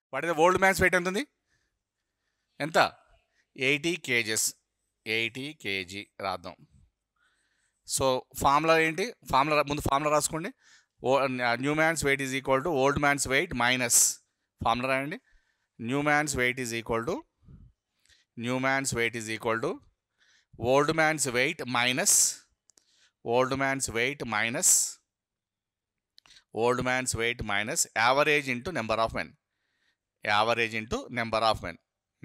what is old man's weight ఎంత ఉంది ఎంత ఎయిటీ కేజెస్ ఎయిటీ కేజీ రాద్దాం సో ఫార్ములా ఏంటి ఫార్ములా ముందు ఫార్ములా రాసుకోండి ఓ new man's weight is equal to old man's weight minus formula రాయండి new man's weight is equal to new man's weight is equal to old man's weight minus old man's weight minus old man's weight minus average into number of men average into number of men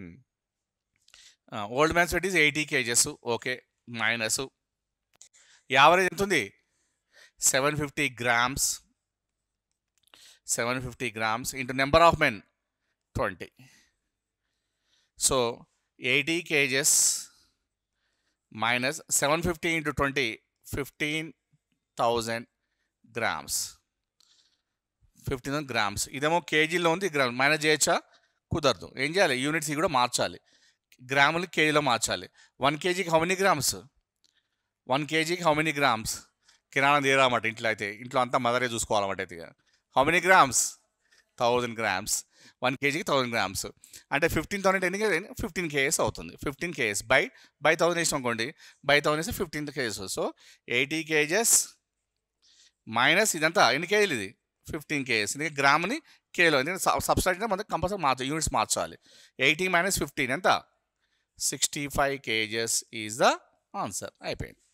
old man's weight is eighty kgs okay minus average ఎంత ఉంది seven fifty grams seven fifty grams into number of men twenty so eighty kgs minus seven fifty into twenty fifteen thousand grams fifteen grams ఇదేమో కేజీలో ఉంది gram minus చేయొచ్చా కుదరదు ఏం చేయాలి units కూడా మార్చాలి గ్రాములు కేజీలో మార్చాలి వన్ కేజీకి హౌ మెనీ గ్రామ్స్ వన్ కేజీకి హౌ మెనీ గ్రామ్స్ కిరాణా తీరామట ఇంట్లో అయితే ఇంట్లో అంతా మదరే చూసుకోవాలన్నమాట అయితే how many grams thousand grams one కేజీకి థౌజండ్ గ్రామ్స్ అంటే ఫిఫ్టీన్ థౌసండ్ ఎన్ని ఫిఫ్టీన్ కేఎస్ అవుతుంది fifteen kgs by by thousand వేసిన అనుకోండి బై థౌసండ్ వేస్తే fifteen kgs so eighty kgs minus ఇదంతా ఎన్ని కేజీలు ఇది ఫిఫ్టీన్ కేజెస్ ఎందుకంటే గ్రామ్ని కేలో ఎందుకంటే సబ్స్ట్రాక్ట్ మనకి కంపల్సరీ మార్చ యూనిట్స్ మార్చాలి ఎయిటీ మైనస్ ఫిఫ్టీన్ ఎంత sixty five kgs is the answer అయిపోయింది